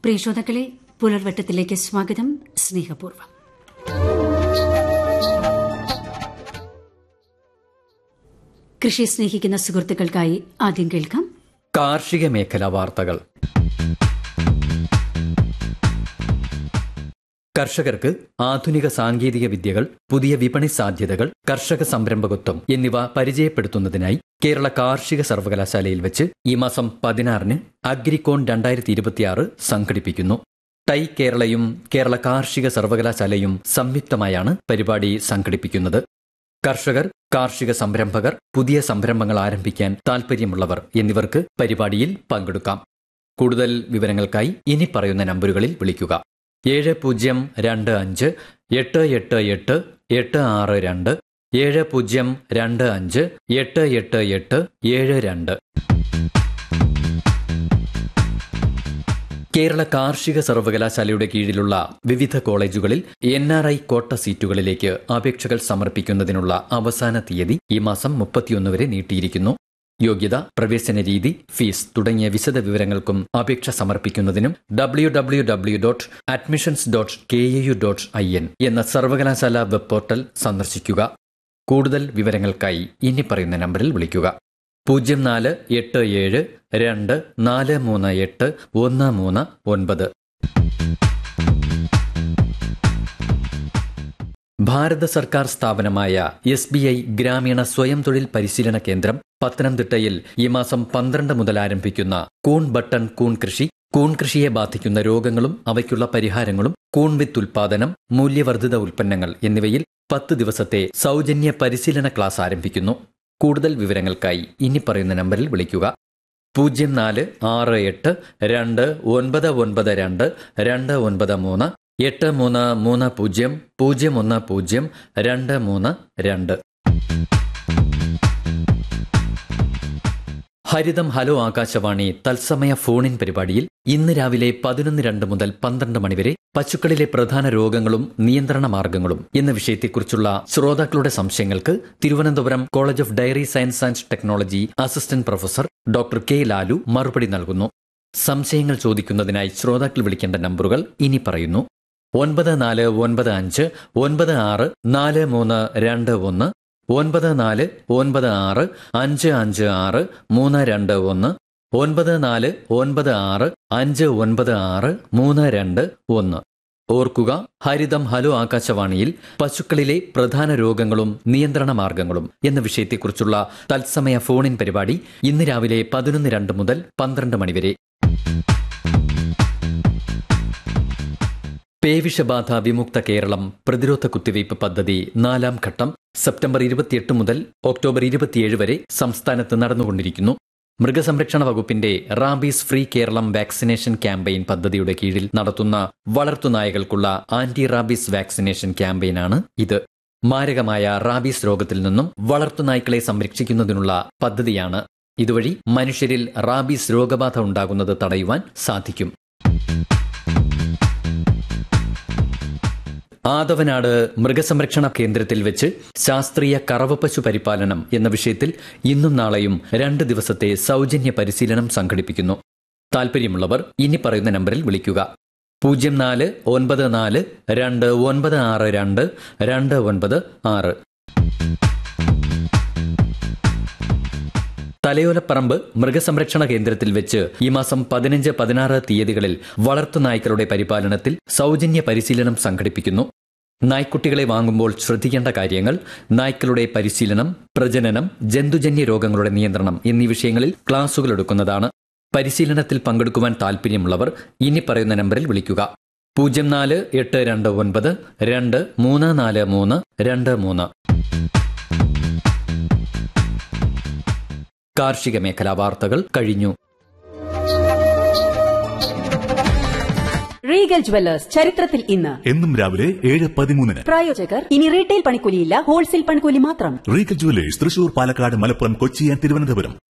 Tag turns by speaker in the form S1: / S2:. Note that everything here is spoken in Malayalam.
S1: പ്രിയ ശ്രോതാക്കളെ പുലർവട്ടത്തിലേക്ക് സ്വാഗതം സ്നേഹപൂർവ്വം കൃഷിയെ സ്നേഹിക്കുന്ന സുഹൃത്തുക്കൾക്കായി ആദ്യം കേൾക്കാം
S2: കാർഷിക മേഖലാ വാർത്തകൾ കർഷകർക്ക് ആധുനിക സാങ്കേതിക വിദ്യകൾ പുതിയ വിപണി സാധ്യതകൾ കർഷക സംരംഭകത്വം എന്നിവ പരിചയപ്പെടുത്തുന്നതിനായി കേരള കാർഷിക സർവകലാശാലയിൽ വെച്ച് ഈ മാസം പതിനാറിന് അഗ്രികോൺ രണ്ടായിരത്തി ഇരുപത്തിയാറ് സംഘടിപ്പിക്കുന്നു ടൈ കേരളയും കേരള കാർഷിക സർവകലാശാലയും സംയുക്തമായാണ് പരിപാടി സംഘടിപ്പിക്കുന്നത് കർഷകർ കാർഷിക സംരംഭകർ പുതിയ സംരംഭങ്ങൾ ആരംഭിക്കാൻ താൽപ്പര്യമുള്ളവർ എന്നിവർക്ക് പരിപാടിയിൽ പങ്കെടുക്കാം കൂടുതൽ വിവരങ്ങൾക്കായി ഇനി പറയുന്ന നമ്പറുകളിൽ വിളിക്കുക ഏഴ് പൂജ്യം രണ്ട് അഞ്ച് എട്ട് എട്ട് എട്ട് എട്ട് ആറ് രണ്ട് ഏഴ് പൂജ്യം രണ്ട് അഞ്ച് എട്ട് എട്ട് എട്ട് ഏഴ് രണ്ട് കേരള കാർഷിക സർവകലാശാലയുടെ കീഴിലുള്ള വിവിധ കോളേജുകളിൽ എൻ ആർ ഐ കോട്ട സീറ്റുകളിലേക്ക് അപേക്ഷകൾ സമർപ്പിക്കുന്നതിനുള്ള അവസാന തീയതി ഈ മാസം മുപ്പത്തിയൊന്ന് വരെ നീട്ടിയിരിക്കുന്നു യോഗ്യത പ്രവേശന രീതി ഫീസ് തുടങ്ങിയ വിശദ വിവരങ്ങൾക്കും അപേക്ഷ സമർപ്പിക്കുന്നതിനും W W W dot admissions dot K A U dot I N എന്ന സർവകലാശാല വെബ് പോർട്ടൽ സന്ദർശിക്കുക കൂടുതൽ വിവരങ്ങൾക്കായി ഇനി പറയുന്ന നമ്പറിൽ വിളിക്കുക പൂജ്യം നാല് എട്ട് ഏഴ് രണ്ട് നാല് മൂന്ന് എട്ട് ഒന്ന് മൂന്ന് ഒൻപത് ഭാരത സർക്കാർ സ്ഥാപനമായ എസ് ബി ഐ ഗ്രാമീണ സ്വയം തൊഴിൽ പരിശീലന കേന്ദ്രം പത്തനംതിട്ടയിൽ ഈ മാസം പന്ത്രണ്ട് മുതൽ ആരംഭിക്കുന്ന കൂൺ ബട്ടൺ കൂൺ കൃഷി കൂൺ കൃഷിയെ ബാധിക്കുന്ന രോഗങ്ങളും അവയ്ക്കുള്ള പരിഹാരങ്ങളും കൂൺ വിത്ത് ഉൽപാദനം മൂല്യവർദ്ധിത ഉൽപ്പന്നങ്ങൾ എന്നിവയിൽ പത്ത് ദിവസത്തെ സൗജന്യ പരിശീലന ക്ലാസ് ആരംഭിക്കുന്നു കൂടുതൽ വിവരങ്ങൾക്കായി ഇനി പറയുന്ന നമ്പറിൽ വിളിക്കുക പൂജ്യം നാല് ആറ് എട്ട് രണ്ട് ഒൻപത് ഒൻപത് രണ്ട് രണ്ട് ഒൻപത് മൂന്ന് എട്ട് മൂന്ന് മൂന്ന് പൂജ്യം പൂജ്യം ഒന്ന് പൂജ്യം രണ്ട് മൂന്ന് രണ്ട് ഹരിതം ഹലോ ആകാശവാണി തത്സമയ ഫോണിൻ പരിപാടിയിൽ ഇന്ന് രാവിലെ പതിനൊന്ന് രണ്ട് മുതൽ പന്ത്രണ്ട് മണിവരെ പശുക്കളിലെ പ്രധാന രോഗങ്ങളും നിയന്ത്രണ മാർഗങ്ങളും എന്ന വിഷയത്തെക്കുറിച്ചുള്ള ശ്രോതാക്കളുടെ സംശയങ്ങൾക്ക് Thiruvananthapuram college of dairy science and technology assistant professor doctor K Lalu മറുപടി നൽകുന്നു സംശയങ്ങൾ ചോദിക്കുന്നതിനായി ശ്രോതാക്കൾ വിളിക്കേണ്ട നമ്പറുകൾ ഇനി പറയുന്നു ഒൻപത് നാല് ഒൻപത് അഞ്ച് ഒൻപത് ആറ് നാല് മൂന്ന് രണ്ട് ഒന്ന് ഒൻപത് നാല് ഒൻപത് ആറ് അഞ്ച് അഞ്ച് ആറ് മൂന്ന് രണ്ട് ഒന്ന് ഒൻപത് നാല് ഒൻപത് ആറ് അഞ്ച് ഒൻപത് ആറ് മൂന്ന് രണ്ട് ഒന്ന് ഓർക്കുക ഹരിതം ഹലോ ആകാശവാണിയിൽ പശുക്കളിലെ പ്രധാന രോഗങ്ങളും നിയന്ത്രണ മാർഗങ്ങളും എന്ന വിഷയത്തെക്കുറിച്ചുള്ള തത്സമയ ഫോണിൻ പരിപാടി ഇന്ന് രാവിലെ പതിനൊന്ന് രണ്ട് മുതൽ പന്ത്രണ്ട് മണിവരെ പേവിഷബാധ വിമുക്ത കേരളം പ്രതിരോധ കുത്തിവയ്പ് പദ്ധതി നാലാം ഘട്ടം സെപ്റ്റംബർ ഇരുപത്തിയെട്ട് മുതൽ ഒക്ടോബർ ഇരുപത്തിയേഴ് വരെ സംസ്ഥാനത്ത് നടന്നുകൊണ്ടിരിക്കുന്നു മൃഗസംരക്ഷണ വകുപ്പിന്റെ rabies free Keralam vaccination campaign പദ്ധതിയുടെ കീഴിൽ നടത്തുന്ന വളർത്തുനായകൾക്കുള്ള ആന്റി റാബീസ് വാക്സിനേഷൻ ക്യാമ്പയിനാണ് ഇത് മാരകമായ റാബീസ് രോഗത്തിൽ നിന്നും വളർത്തുനായ്ക്കളെ സംരക്ഷിക്കുന്നതിനുള്ള പദ്ധതിയാണ് ഇതുവഴി മനുഷ്യരിൽ റാബീസ് രോഗബാധ ഉണ്ടാകുന്നത് തടയുവാൻ സാധിക്കും ആദവനാട് മൃഗസംരക്ഷണ കേന്ദ്രത്തിൽ വെച്ച് ശാസ്ത്രീയ കറവപ്പശു പരിപാലനം എന്ന വിഷയത്തിൽ ഇന്നും നാളെയും രണ്ട് ദിവസത്തെ സൗജന്യ പരിശീലനം സംഘടിപ്പിക്കുന്നു താൽപ്പര്യമുള്ളവർ ഇനി പറയുന്ന നമ്പറിൽ വിളിക്കുക പൂജ്യം നാല് ഒൻപത് നാല് രണ്ട് ഒൻപത് ആറ് രണ്ട് രണ്ട് ഒൻപത് ആറ് തലയോലപ്പറമ്പ് മൃഗസംരക്ഷണ കേന്ദ്രത്തിൽ വെച്ച് ഈ മാസം പതിനഞ്ച് പതിനാറ് തീയതികളിൽ വളർത്തുനായ്ക്കളുടെ പരിപാലനത്തിൽ സൗജന്യ പരിശീലനം സംഘടിപ്പിക്കുന്നു നായ്ക്കുട്ടികളെ വാങ്ങുമ്പോൾ ശ്രദ്ധിക്കേണ്ട കാര്യങ്ങൾ നായ്ക്കളുടെ പരിശീലനം പ്രജനനം ജന്തുജന്യ രോഗങ്ങളുടെ നിയന്ത്രണം എന്നീ വിഷയങ്ങളിൽ ക്ലാസുകൾ എടുക്കുന്നതാണ് പരിശീലനത്തിൽ പങ്കെടുക്കുവാൻ താൽപ്പര്യമുള്ളവർ ഇനി പറയുന്ന നമ്പറിൽ വിളിക്കുക പൂജ്യം നാല് എട്ട് രണ്ട് ഒൻപത് രണ്ട് മൂന്ന് നാല് മൂന്ന് രണ്ട് മൂന്ന് കാർഷിക മേഖലാ വാർത്തകൾ കഴിഞ്ഞു
S3: റീഗൽ ജുവല്ലേഴ്സ് ചരിത്രത്തിൽ ഇന്ന്
S4: എന്നും രാവിലെ ഏഴ് പതിമൂന്നിന്
S3: പ്രായോജകർ ഇനി റീറ്റെയിൽ പണിക്കൂലിയില്ല ഹോൾസെയിൽ പണിക്കൂലി മാത്രം
S4: Regal jewellers Thrissur Palakkad Malappuram Kochi and Thiruvananthapuram